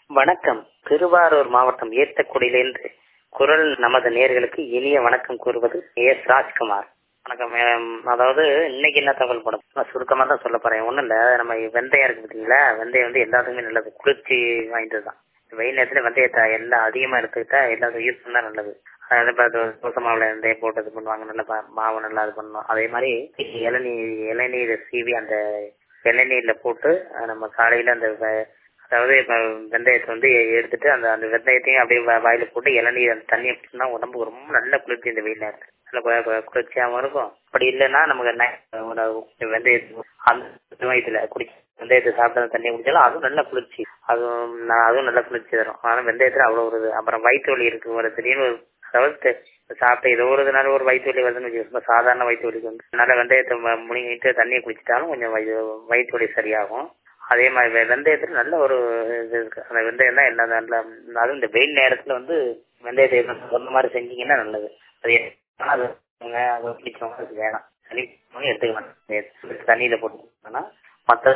வணக்கம் திருவாரூர் மாவட்டம் ஏத்தக்குடியிலிருந்து குரல் நமது நேர்களுக்கு இனிய வணக்கம் கூறுவது எஸ் ராஜ்குமார் வணக்கம் மேம். அதாவது இன்னைக்கு என்ன தகவல் படம் நான் சுருக்கமா தான் சொல்ல போறேன் ஒண்ணும் இல்ல நம்ம வெந்தயம் இருக்கு பாத்தீங்களா வெந்தயம் வந்து எல்லாத்துக்குமே நல்லது குளிர்ச்சி வாய்ந்ததுதான் வெயில் நேரத்துல வெந்தயத்தை எல்லாம் அதிகமா எடுத்துக்கிட்டா எல்லாத்துக்கும் யூஸ் பண்ணா நல்லது அதனால இப்ப அது தோசை மாவுல வெந்தயம் போட்டு இது பண்ணுவாங்க நல்லா ப- மாவு நல்லா இது பண்ணணும் அதே மாதிரி இளநீர் இளநீர் சீவி அந்த இளநீர்ல போட்டு அஹ் நம்ம காலையில அந்த வ- அதாவது இப்ப வெந்தயத்தை வந்து எடுத்துட்டு அந்த அந்த வெந்தயத்தையும் அப்படியே வா- வாயில போட்டு இளநீர் அந்த தண்ணியை குடிச்சோம்னா உடம்புக்கு ரொம்ப நல்ல குளிர்ச்சி இந்த வெயில் நேரத்துல நல்ல கு- கு- குளிர்ச்சியாவும் இருக்கும் அப்படி இல்லைன்னா நமக்கு நை- ஒரு வெந்தயத்தை அந்த வயதுல குடி வெந்தயத்தை சாப்பிட்டு அந்த தண்ணியை குடிச்சாலும் அதுவும் நல்ல குளிர்ச்சி அதுவும் ந- அதுவும் நல்ல குளிர்ச்சி தரும் ஆனா வெந்தயத்துல அவ்வளவு ஒரு இது அப்புறம் வயிற்று வலி இருக்கு ஒரு திடீர்னு ஒரு அதாவது தெ- சாப்பிட்ட ஏதோ ஒரு நாள் ஒரு வயிற்று வலி வருதுன்னு வச்சுக்கோங்க சாதாரண வயிற்று வலிக்கு வந்து அதனால வெந்தயத்தை ம- முழுங்கிட்டு தண்ணியை குடிச்சிட்டாலும் கொஞ்சம் வயி- வயிற்று வலி சரியாகும் அதே மாதிரி வெ- வெந்தயத்துல நல்ல ஒரு இது இருக்கு அந்த வெந்தயம் தான் எல்லாம் நல்ல அதுவும் இந்த வெயில் நேரத்துல வந்து வெந்தயத்தை சொன்ன மாதிரி செஞ்சீங்கன்னா நல்லது அது எ- அது அவங்க அதை குடிச்சவங்க அது வேணாம் தண்ணி குடிச்சவங்க எடுத்துக்க வேண்டாம் தண்ணியில போட்டுனா மற்ற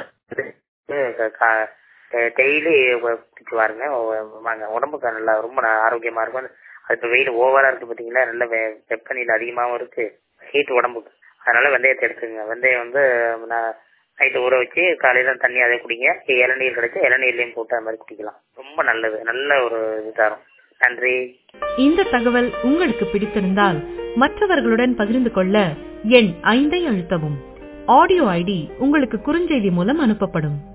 டெய்லி குடிச்சு பாருங்க ஒ- வாங்க உடம்புக்கு நல்லா ரொம்ப ந- ஆரோக்கியமா இருக்கும் அது இப்ப வெயில் ஓவரா இருக்கு பாத்தீங்களா நல்ல வெ- வெப்பநிலை அதிகமாவும் இருக்கு ஹீட் உடம்புக்கு அதனால வெந்தயத்தை எடுத்துக்கங்க வெந்தயம் வந்து நைட்டு ஊற வச்சு காலையில தண்ணி அதை குடிங்க இளநீர் கிடைச்சா இளநீர்லயும் போட்டு அது மாதிரி குடிக்கலாம் ரொம்ப நல்லது நல்ல ஒரு இது தரும் நன்றி இந்த தகவல் உங்களுக்கு பிடித்திருந்தால் மற்றவர்களுடன் பகிர்ந்து கொள்ள எண் ஐந்தை அழுத்தவும் ஆடியோ ஐடி உங்களுக்கு குறுஞ்செய்தி மூலம் அனுப்பப்படும்